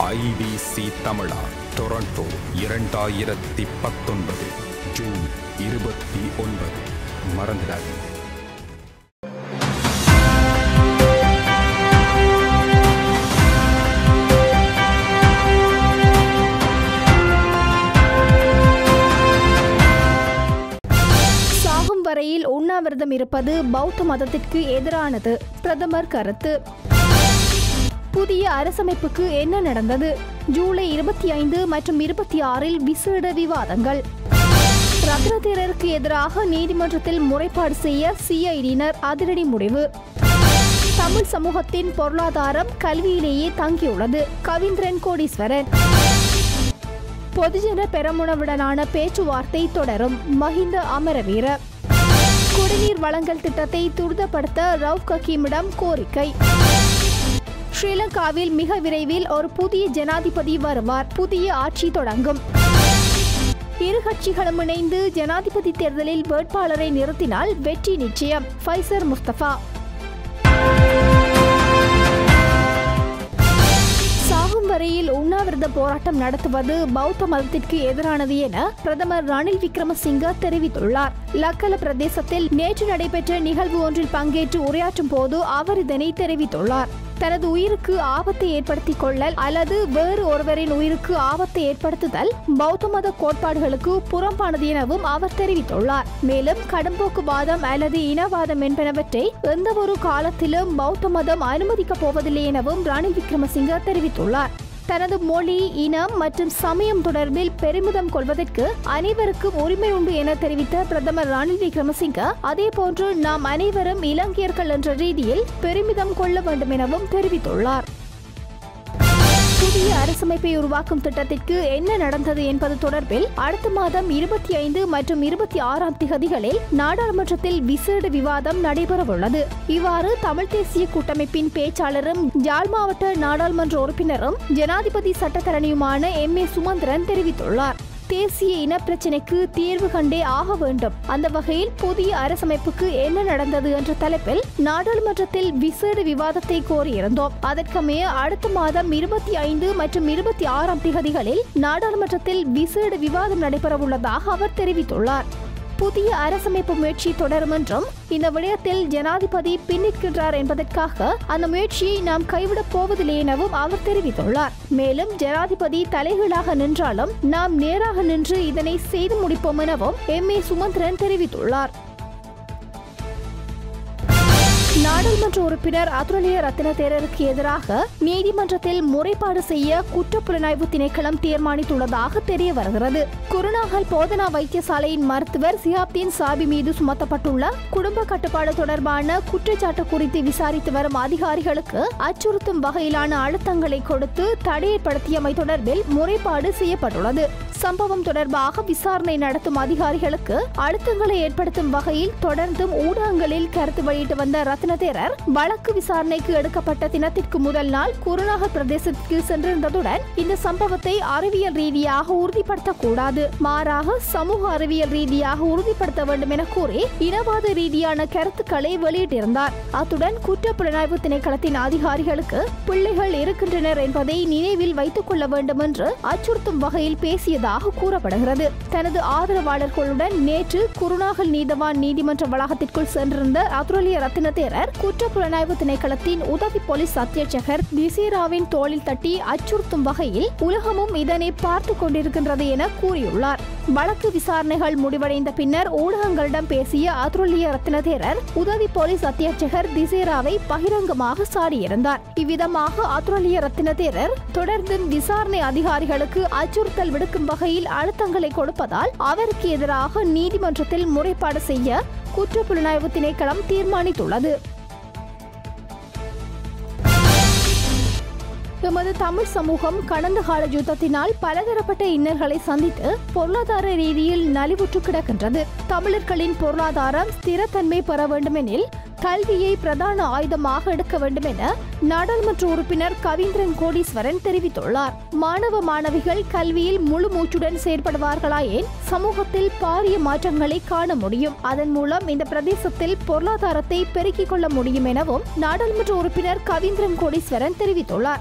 IBC தமிழா Toronto இரண்டாயிரத்தி பத்தொன்பது ஜூன் இருபத்தி ஒன்பது மறந்துடாதீங்க சாகும் வரையில் உண்ணாவிரதம் இருப்பது பௌத்த மதத்திற்கு எதிரானது பிரதமர் கருத்து புதிய அரசமைப்புக்கு என்ன நடந்தது ஜூலை இருபத்தி ஐந்து மற்றும் இருபத்தி ஆறில் விசேட விவாதங்கள் ரத்னதேரருக்கு எதிராக நீதிமன்றத்தில் முறைப்பாடு செய்ய சிஐடியினர் அதிரடி முடிவு தமிழ் சமூகத்தின் பொருளாதாரம் கல்வியிலேயே தங்கியுள்ளது கவிந்திரன் கோடீஸ்வரன் பொதுஜன பெரமுனவுடனான பேச்சுவார்த்தை தொடரும் மஹிந்த அமரவீர குடிநீர் வழங்கல் திட்டத்தை துரிதப்படுத்த ரவுப் கக்கீமிடம் கோரிக்கை ஸ்ரீலங்காவில் மிக விரைவில் ஒரு புதிய ஜனாதிபதி வருவார் புதிய ஆட்சி தொடங்கும் இரு கட்சிகளும் இணைந்து ஜனாதிபதி தேர்தலில் வேட்பாளரை நிறுத்தினால் வெற்றி நிச்சயம் ஃபைசர் முஸ்தபா சாகும் வரையில் உண்ணாவிரத போராட்டம் நடத்துவது பௌத்த மதத்திற்கு எதிரானது என பிரதமர் ரணில் விக்ரமசிங்க தெரிவித்துள்ளார் லக்கல பிரதேசத்தில் நேற்று நடைபெற்ற நிகழ்வு ஒன்றில் பங்கேற்று உரையாற்றும் போது அவர் இதனை தெரிவித்துள்ளார் தனது உயிருக்கு ஆபத்தை ஏற்படுத்திக் கொள்ளல் அல்லது வேறு ஒருவரின் உயிருக்கு ஆபத்தை ஏற்படுத்துதல் பௌத்த மத கோட்பாடுகளுக்கு புறம்பானது எனவும் அவர் தெரிவித்துள்ளார் மேலும் கடும்போக்குவாதம் அல்லது இனவாதம் என்பனவற்றை எந்தவொரு காலத்திலும் பௌத்த மதம் அனுமதிக்கப் போவதில்லை எனவும் ரணில் விக்ரமசிங்க தெரிவித்துள்ளார் தனது மொழி இனம் மற்றும் சமயம் தொடர்பில் பெருமிதம் கொள்வதற்கு அனைவருக்கும் உரிமை உண்டு என தெரிவித்த பிரதமர் ரணில் விக்ரமசிங்க அதேபோன்று நாம் அனைவரும் இலங்கையர்கள் என்ற ரீதியில் பெருமிதம் கொள்ள வேண்டும் எனவும் தெரிவித்துள்ளார் புதிய அரசமைப்பை உருவாக்கும் திட்டத்திற்கு என்ன நடந்தது என்பது தொடர்பில் அடுத்த மாதம் இருபத்தி ஐந்து மற்றும் இருபத்தி ஆறாம் திகதிகளில் நாடாளுமன்றத்தில் விசேட விவாதம் நடைபெறவுள்ளது இவ்வாறு தமிழ் தேசிய கூட்டமைப்பின் பேச்சாளரும் ஜாழ் மாவட்ட நாடாளுமன்ற உறுப்பினரும் ஜனாதிபதி சட்டத்தரணியுமான எம் ஏ சுமந்திரன் தெரிவித்துள்ளார் தேசிய இனப்பிரச்சினைக்கு தீர்வு கண்டே ஆக வேண்டும் அந்த வகையில் புதிய அரசமைப்புக்கு என்ன நடந்தது என்ற தலைப்பில் நாடாளுமன்றத்தில் விசேட விவாதத்தை கோரியிருந்தோம் அதற்கமைய அடுத்த மாதம் இருபத்தி ஐந்து மற்றும் இருபத்தி ஆறாம் திகதிகளில் நாடாளுமன்றத்தில் விசேட விவாதம் நடைபெறவுள்ளதாக அவர் தெரிவித்துள்ளார் புதிய அரசமைப்பு முயற்சி தொடரும் என்றும் இந்த விடயத்தில் ஜனாதிபதி பின்னிற்கின்றார் என்பதற்காக அந்த முயற்சியை நாம் கைவிடப் போவதில்லை எனவும் அவர் தெரிவித்துள்ளார் மேலும் ஜனாதிபதி தலைகீழாக நின்றாலும் நாம் நேராக நின்று இதனை செய்து முடிப்போம் எனவும் எம் ஏ சுமந்திரன் தெரிவித்துள்ளார் நாடாளுமன்ற உறுப்பினர் அதுரலிய ரத்ன தேரருக்கு எதிராக நீதிமன்றத்தில் முறைப்பாடு செய்ய குற்றப்புலனாய்வு திணைக்களம் தீர்மானித்துள்ளதாக தெரிய வருகிறது குருநாகல் போதனா வைத்தியசாலையின் மருத்துவர் சியாப்தீன் சாபி மீது சுமத்தப்பட்டுள்ள குடும்ப கட்டுப்பாடு தொடர்பான குற்றச்சாட்டு குறித்து விசாரித்து வரும் அதிகாரிகளுக்கு அச்சுறுத்தும் வகையிலான அழுத்தங்களை கொடுத்து தடையேற்படுத்தியமை தொடர்பில் முறைப்பாடு செய்யப்பட்டுள்ளது சம்பவம் தொடர்பாக விசாரணை நடத்தும் அதிகாரிகளுக்கு அழுத்தங்களை ஏற்படுத்தும் வகையில் தொடர்ந்தும் ஊடகங்களில் கருத்து வெளியிட்டு வந்த ரத்னதேரர் வழக்கு விசாரணைக்கு எடுக்கப்பட்ட தினத்திற்கு முதல் நாள் குருநாகல் பிரதேசத்திற்கு சென்றிருந்ததுடன் இந்த சம்பவத்தை அறிவியல் ரீதியாக உறுதிப்படுத்தக்கூடாது மாறாக சமூக அறிவியல் ரீதியாக உறுதிப்படுத்த வேண்டும் என கூறி இனவாத ரீதியான கருத்துக்களை வெளியிட்டிருந்தார் அத்துடன் குற்ற புலனாய்வு திணைக்களத்தின் அதிகாரிகளுக்கு பிள்ளைகள் இருக்கின்றனர் என்பதை நினைவில் வைத்துக் கொள்ள வேண்டும் என்று அச்சுறுத்தும் வகையில் பேசியதாக கூறப்படுகிறது தனது ஆதரவாளர்களுடன் நேற்று குருநாகல் நீதவான் நீதிமன்ற வளாகத்திற்குள் சென்றிருந்த அதுரலிய ரத்தின தேரர் குற்ற புலனாய்வு திணைக்களத்தின் உதவி போலீஸ் அத்தியட்சகர் திசேராவின் தோளில் தட்டி அச்சுறுத்தும் வகையில் உலகமும் இதனை பார்த்து கொண்டிருக்கின்றது என கூறியுள்ளார் வழக்கு விசாரணைகள் முடிவடைந்த பின்னர் ஊடகங்களிடம் பேசிய அதுரலிய ரத்தின தேரர் உதவி போலீஸ் அத்தியட்சகர் திசேராவை பகிரங்கமாக சாடியிருந்தார் இவ்விதமாக அதுரலிய ரத்தின தேரர் தொடர்ந்து விசாரணை அதிகாரிகளுக்கு அச்சுறுத்தல் விடுக்கும் வகையில் அழுத்தங்களை கொடுப்பதால் அவருக்கு எதிராக நீதிமன்றத்தில் முறைப்பாடு செய்ய குற்றப்புலனாய்வு திணைக்களம் தீர்மானித்துள்ளது எமது தமிழ் சமூகம் கடந்த கால யுத்தத்தினால் பலதரப்பட்ட இன்னல்களை சந்தித்து பொருளாதார ரீதியில் நலிவுற்று கிடக்கின்றது தமிழர்களின் பொருளாதாரம் ஸ்திரத்தன்மை பெற வேண்டுமெனில் கல்வியை பிரதான ஆயுதமாக எடுக்க வேண்டும் என நாடாளுமன்ற உறுப்பினர் கவீந்திரன் கோடீஸ்வரன் தெரிவித்துள்ளார் மாணவ மாணவிகள் கல்வியில் முழு மூச்சுடன் செயற்படுவார்களாயின் சமூகத்தில் பாரிய மாற்றங்களை காண முடியும் அதன் மூலம் இந்த பிரதேசத்தில் பொருளாதாரத்தை பெருக்கிக் கொள்ள முடியும் எனவும் நாடாளுமன்ற உறுப்பினர் கவீந்திரன் கோடீஸ்வரன் தெரிவித்துள்ளார்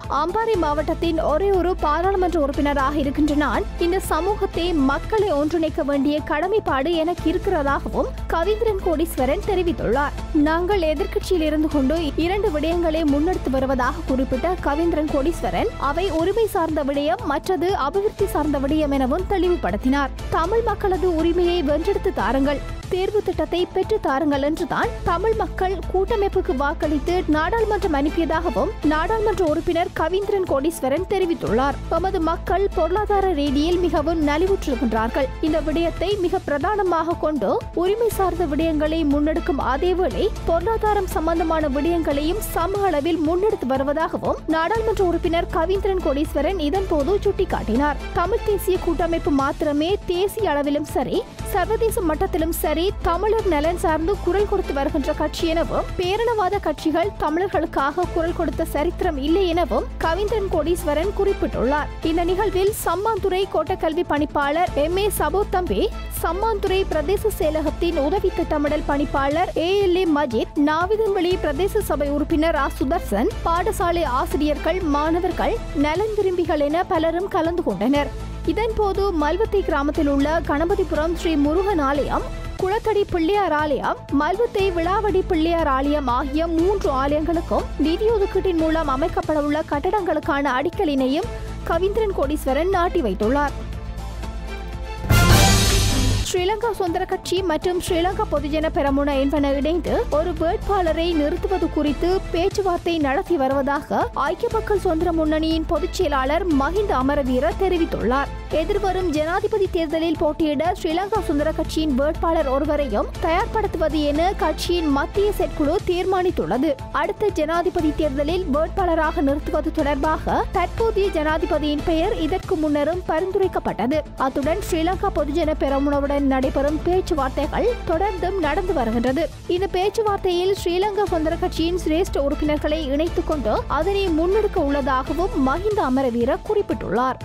அம்பாறை மாவட்டத்தின் ஒரே ஒரு பாராளுமன்ற உறுப்பினராக இருக்கின்ற நான் இந்த சமூகத்தை மக்களை ஒன்றிணைக்க வேண்டிய கடமைப்பாடு எனக்கு இருக்கிறதாகவும் கவிந்திரன் கோடீஸ்வரன் தெரிவித்துள்ளார் நாங்கள் எதிர்க்கட்சியில் இருந்து கொண்டு இரண்டு விடயங்களை முன்னெடுத்து வருவதாக குறிப்பிட்ட கவிந்திரன் கோடீஸ்வரன் அவை உரிமை சார்ந்த விடயம் மற்றது அபிவிருத்தி சார்ந்த விடயம் எனவும் தெளிவுபடுத்தினார் தமிழ் மக்களது உரிமையை வென்றெடுத்து தாருங்கள் தேர்வு திட்டத்தை பெற்று தாருங்கள் என்றுதான் தமிழ் மக்கள் கூட்டமைப்புக்கு வாக்களித்து நாடாளுமன்றம் அனுப்பியதாகவும் நாடாளுமன்ற உறுப்பினர் கவீந்திரன் கோடீஸ்வரன் தெரிவித்துள்ளார் எமது மக்கள் பொருளாதார ரீதியில் மிகவும் நலிவுற்றிருக்கின்றார்கள் இந்த விடயத்தை மிக பிரதானமாக கொண்டு உரிமை சார்ந்த விடயங்களை முன்னெடுக்கும் அதேவேளை பொருளாதாரம் சம்பந்தமான விடயங்களையும் சம அளவில் முன்னெடுத்து வருவதாகவும் நாடாளுமன்ற உறுப்பினர் கவீந்திரன் கோடீஸ்வரன் இதன்போது சுட்டிக்காட்டினார் தமிழ் தேசிய கூட்டமைப்பு மாத்திரமே தேசிய அளவிலும் சரி சர்வதேச மட்டத்திலும் சரி தமிழர் நலன் சார்ந்து குரல் கொடுத்து வருகின்ற கட்சி எனவும் பேரணவாத கட்சிகள் தமிழர்களுக்காக குரல் கொடுத்த சரித்திரம் இல்லை எனவும் கவிந்திரன் கோடீஸ்வரன் குறிப்பிட்டுள்ளார் இந்த நிகழ்வில் சம்மாந்துறை கோட்டக்கல்வி பணிப்பாளர் எம் ஏ சபோத்தம்பி சம்மாந்துறை பிரதேச செயலகத்தின் உதவி திட்டமிடல் பணிப்பாளர் A L A Majeed Navithanveli பிரதேச சபை உறுப்பினர் ஆ சுதர்சன் பாடசாலை ஆசிரியர்கள் மாணவர்கள் நலன் விரும்பிகள் என பலரும் கலந்து கொண்டனர் இதன்போது மல்வத்தை கிராமத்தில் உள்ள கணபதிபுரம் ஸ்ரீ முருகன் ஆலயம் குளத்தடி பிள்ளையார் ஆலயம் மல்வத்தை விழாவடி பிள்ளையார் ஆலயம் ஆகிய மூன்று ஆலயங்களுக்கும் நிதி ஒதுக்கீட்டின் மூலம் அமைக்கப்பட உள்ள கட்டடங்களுக்கான அடிக்கலினையும் கவிந்திரன் கோடீஸ்வரன் நாட்டி வைத்துள்ளார் ஸ்ரீலங்கா சுதந்திர கட்சி மற்றும் ஸ்ரீலங்கா பொதுஜன பெரமுன என்பன இணைந்து ஒரு வேட்பாளரை நிறுத்துவது குறித்து பேச்சுவார்த்தை நடத்தி வருவதாக ஐக்கிய மக்கள் சுதந்திர முன்னணியின் பொதுச் செயலாளர் மஹிந்த அமரவீர தெரிவித்துள்ளார் எதிர்வரும் ஜனாதிபதி தேர்தலில் போட்டியிட ஸ்ரீலங்கா சுதந்திர கட்சியின் வேட்பாளர் ஒருவரையும் தயார்படுத்துவது என கட்சியின் மத்திய செயற்குழு தீர்மானித்துள்ளது அடுத்த ஜனாதிபதி தேர்தலில் வேட்பாளராக நிறுத்துவது தொடர்பாக தற்போதைய ஜனாதிபதியின் பெயர் இதற்கு முன்னரும் பரிந்துரைக்கப்பட்டது அத்துடன் ஸ்ரீலங்கா பொதுஜன பெரமுனவுடன் நடைபெறும் பேச்சுவார்த்தைகள் தொடர்ந்தும் நடந்து வருகின்றது இந்த பேச்சுவார்த்தையில் ஸ்ரீலங்கா சுதந்திர கட்சியின் சிரேஷ்ட உறுப்பினர்களை இணைத்துக் கொண்டு அதனை முன்னெடுக்க உள்ளதாகவும் மஹிந்த அமரவீர குறிப்பிட்டுள்ளார்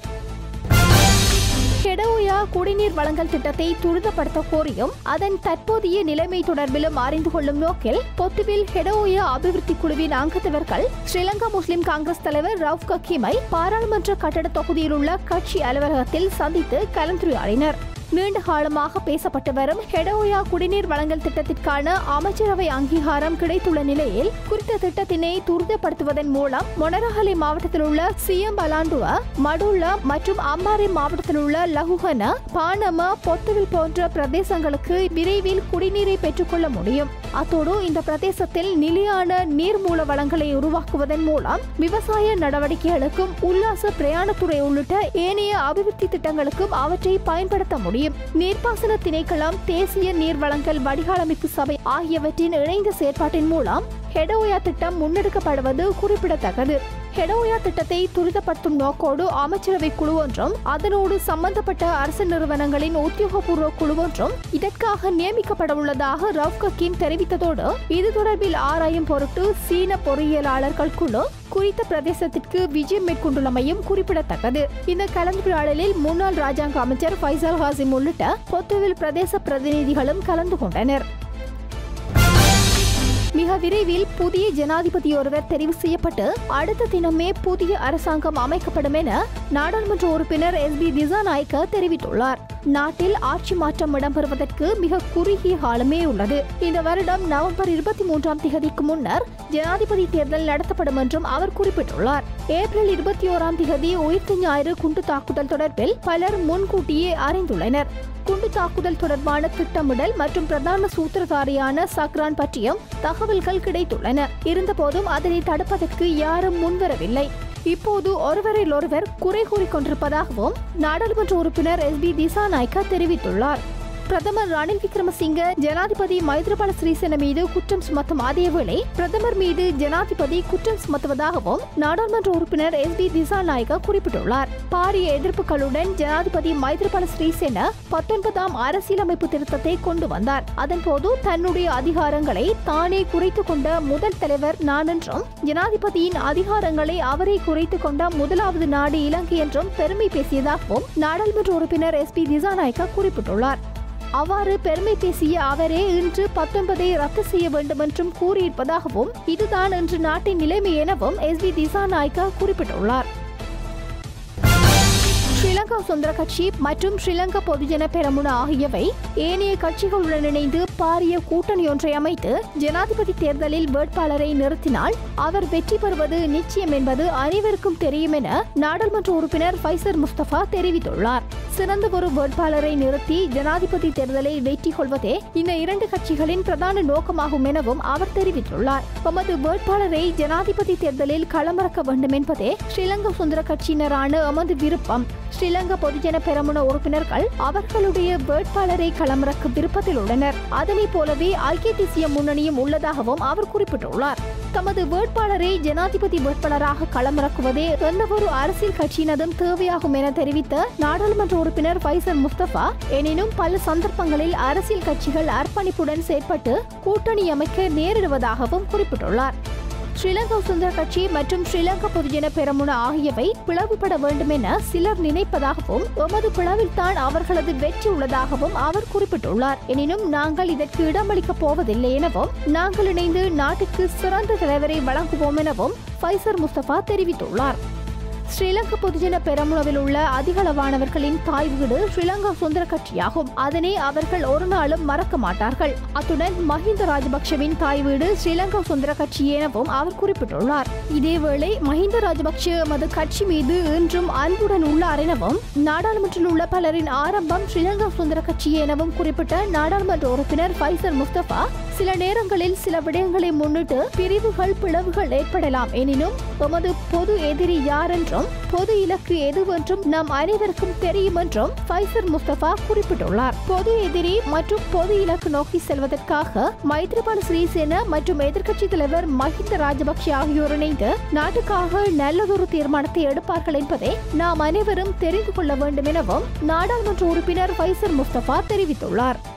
கெடோயா குடிநீர் வழங்கல் திட்டத்தை துரிதப்படுத்த கோரியும் அதன் தற்போதைய நிலைமை தொடர்பிலும் அறிந்து கொள்ளும் நோக்கில் பொத்துவில் ஹெடோயா அபிவிருத்தி குழுவின் அங்கத்தவர்கள் ஸ்ரீலங்கா முஸ்லிம் காங்கிரஸ் தலைவர் ரவுப் கக்கீமை பாராளுமன்ற கட்டட தொகுதியில் உள்ள கட்சி அலுவலகத்தில் சந்தித்து கலந்துரையாடினர் நீண்ட காலமாக பேசப்பட்டு வரும் ஹெடோயா குடிநீர் வழங்கல் திட்டத்திற்கான அமைச்சரவை அங்கீகாரம் கிடைத்துள்ள நிலையில் குறித்த திட்டத்தினை துரிதப்படுத்துவதன் மூலம் மொனரஹலை மாவட்டத்தில் உள்ள சிஎம் பலாண்டுவ மடுள்ள மற்றும் அம்பாறை மாவட்டத்தில் உள்ள லகுகன பானம பொத்துவில் போன்ற பிரதேசங்களுக்கு விரைவில் குடிநீரை பெற்றுக்கொள்ள முடியும் அத்தோடு இந்த பிரதேசத்தில் நிலையான நீர்மூல வளங்களை உருவாக்குவதன் மூலம் விவசாய நடவடிக்கைகளுக்கும் உல்லாச பிரயாணத்துறை உள்ளிட்ட ஏனைய அபிவிருத்தி திட்டங்களுக்கும் அவற்றை பயன்படுத்த முடியும் நீர்ப்பாசன திணைக்களம் தேசிய நீர் வழங்கல் வடிகாலமைப்பு சபை ஆகியவற்றின் இணைந்த செயற்பாட்டின் மூலம் ஹெடோயா திட்டம் முன்னெடுக்கப்படுவது குறிப்பிடத்தக்கது ஹெடோயா திட்டத்தை துரிதப்படுத்தும் நோக்கோடு அமைச்சரவை குழு ஒன்றும் அதனோடு சம்பந்தப்பட்ட அரசு நிறுவனங்களின் உத்தியோகபூர்வ குழு ஒன்றும் இதற்காக நியமிக்கப்பட உள்ளதாக ரவ் கக்கீம் தெரிவித்ததோடு இது தொடர்பில் ஆராயும் பொருட்டு சீன பொறியியலாளர்கள் குழு குறித்த பிரதேசத்திற்கு விஜயம் மேற்கொண்டுள்ளமையும் குறிப்பிடத்தக்கது இந்த கலந்துரையாடலில் முன்னாள் ராஜாங்க அமைச்சர் ஃபைசல் ஹாசிம் உள்ளிட்ட பொத்துவில் பிரதேச பிரதிநிதிகளும் கலந்து கொண்டனர் மிக விரைவில் புதிய ஜனாதிபதி ஒருவர் தெரிவு செய்யப்பட்டு அடுத்த தினமே புதிய அரசாங்கம் அமைக்கப்படும் என நாடாளுமன்ற உறுப்பினர் எஸ் பி திசாநாயக்க தெரிவித்துள்ளார் நாட்டில் ஆட்சி மாற்றம் இடம்பெறுவதற்கு மிக குறுகிய காலமே உள்ளது இந்த வருடம் நவம்பர் இருபத்தி மூன்றாம் திகதிக்கு முன்னர் ஜனாதிபதி தேர்தல் நடத்தப்படும் என்றும் அவர் குறிப்பிட்டுள்ளார் ஏப்ரல் இருபத்தி ஓராம் திகதி உயிர்த்த ஞாயிறு குண்டு தாக்குதல் தொடர்பில் பலர் முன்கூட்டியே அறிந்துள்ளனர் குண்டு தாக்குதல் தொடர்பான திட்டமிடல் மற்றும் பிரதான சூத்திரதாரியான சக்ரான் பற்றியும் தகவல்கள் கிடைத்துள்ளன இருந்தபோதும் அதனை தடுப்பதற்கு யாரும் முன்வரவில்லை இப்போது ஒருவரில் ஒருவர் குறை கூறிக்கொண்டிருப்பதாகவும் நாடாளுமன்ற உறுப்பினர் எஸ் பி திசாநாயக்கா தெரிவித்துள்ளார் பிரதமர் ரணில் விக்ரமசிங்க ஜனாதிபதி மைத்ரிபால சிறிசேன மீது குற்றம் சுமத்தும் அதேவேளை பிரதமர் மீது ஜனாதிபதி குற்றம் சுமத்துவதாகவும் நாடாளுமன்ற உறுப்பினர் எஸ் பி திசாநாயகா குறிப்பிட்டுள்ளார் பாரிய எதிர்ப்புகளுடன் ஜனாதிபதி மைத்ரிபால சிறிசேன பத்தொன்பதாம் அரசியலமைப்பு திருத்தத்தை கொண்டு வந்தார் அதன்போது தன்னுடைய அதிகாரங்களை தானே குறைத்துக் கொண்ட முதல் தலைவர் நான் என்றும் ஜனாதிபதியின் அதிகாரங்களை அவரை குறைத்துக் கொண்ட முதலாவது நாடு இலங்கை என்றும் பெருமை பேசியதாகவும் நாடாளுமன்ற உறுப்பினர் எஸ் பி திசாநாயக்கா குறிப்பிட்டுள்ளார் அவ்வாறு பெருமை பேசிய அவரே இன்று பத்தொன்பதை ரத்து செய்ய வேண்டும் என்றும் கூறியிருப்பதாகவும் இதுதான் இன்று நாட்டின் நிலைமை எனவும் எஸ் வி திசாநாயக்கா குறிப்பிட்டுள்ளார் ஸ்ரீலங்கா சுதந்திர கட்சி மற்றும் ஸ்ரீலங்கா பொதுஜன பெரமுன ஆகியவை ஏனைய கட்சிகளுடன் இணைந்து பாரிய கூட்டணி ஒன்றை அமைத்து ஜனாதிபதி தேர்தலில் வேட்பாளரை நிறுத்தினால் அவர் வெற்றி பெறுவது நிச்சயம் என்பது அனைவருக்கும் தெரியும் என நாடாளுமன்ற உறுப்பினர் ஃபைசர் முஸ்தபா தெரிவித்துள்ளார் சிறந்த ஒரு வேட்பாளரை நிறுத்தி ஜனாதிபதி தேர்தலை வெற்றி கொள்வதே இந்த இரண்டு கட்சிகளின் பிரதான நோக்கமாகும் எனவும் அவர் தெரிவித்துள்ளார் தமது வேட்பாளரை ஜனாதிபதி தேர்தலில் களமிறக்க வேண்டும் என்பதே ஸ்ரீலங்கா சுதந்திர கட்சியினரான எமது விருப்பம் ஸ்ரீலங்கா பொதுஜன பெரமுன உறுப்பினர்கள் அவர்களுடைய வேட்பாளரை களமிறக்க விருப்பத்தில் உள்ளனர் அதனைப் போலவே ஐக்கிய தேசிய முன்னணியும் உள்ளதாகவும் அவர் குறிப்பிட்டுள்ளார் தமது வேட்பாளரை ஜனாதிபதி வேட்பாளராக களமிறக்குவதே எந்தவொரு அரசியல் கட்சியினதும் தேவையாகும் என தெரிவித்த நாடாளுமன்ற உறுப்பினர் ஃபைசல் முஸ்தபா எனினும் பல சந்தர்ப்பங்களில் அரசியல் கட்சிகள் அர்ப்பணிப்புடன் செயற்பட்டு கூட்டணி அமைக்க நேரிடுவதாகவும் குறிப்பிட்டுள்ளார் ஸ்ரீலங்கா சுதந்திர கட்சி மற்றும் ஸ்ரீலங்கா பொதுஜன பெரமுன ஆகியவை பிளவுபட வேண்டும் என சிலர் நினைப்பதாகவும் எமது பிளவில்தான் அவர்களது வெற்றி உள்ளதாகவும் அவர் குறிப்பிட்டுள்ளார் எனினும் நாங்கள் இதற்கு இடமளிக்கப் போவதில்லை எனவும் நாங்கள் இணைந்து நாட்டுக்கு சிறந்த தலைவரை வழங்குவோம் எனவும் ஃபைசர் முஸ்தபா தெரிவித்துள்ளார் ஸ்ரீலங்கா பொதுஜன பெரமுனவில் உள்ள அதிகளவானவர்களின் தாய் வீடு ஸ்ரீலங்கா சுதந்திர கட்சியாகும் அதனை அவர்கள் ஒரு நாளும் மறக்க மாட்டார்கள் அத்துடன் மஹிந்த ராஜபக்ஷவின் தாய் வீடு ஸ்ரீலங்கா சுதந்திர கட்சி எனவும் அவர் குறிப்பிட்டுள்ளார் இதேவேளை மஹிந்த ராஜபக்ஷ எமது கட்சி மீது இன்றும் அன்புடன் உள்ளார் எனவும் நாடாளுமன்றத்தில் உள்ள பலரின் ஆரம்பம் ஸ்ரீலங்கா சுதந்திர கட்சி எனவும் குறிப்பிட்ட நாடாளுமன்ற உறுப்பினர் ஃபைசல் முஸ்தபா சில நேரங்களில் சில விடயங்களை முன்னிட்டு பிரிவுகள் பிளவுகள் ஏற்படலாம் எனினும் எமது பொது எதிரி யார் என்றும் பொது இலக்கு எதுவென்றும் நம் அனைவருக்கும் தெரியும் என்றும் ஃபைசர் முஸ்தபா குறிப்பிட்டுள்ளார் பொது எதிரி மற்றும் பொது இலக்கு நோக்கி செல்வதற்காக மைத்ரிபால சிறிசேன மற்றும் எதிர்க்கட்சி தலைவர் மஹிந்த ராஜபக்ஷ ஆகியோர் இணைந்து நாட்டுக்காக நல்லதொரு தீர்மானத்தை எடுப்பார்கள் என்பதை நாம் அனைவரும் தெரிந்து கொள்ள வேண்டும் எனவும் நாடாளுமன்ற உறுப்பினர் ஃபைசர் முஸ்தபா தெரிவித்துள்ளார்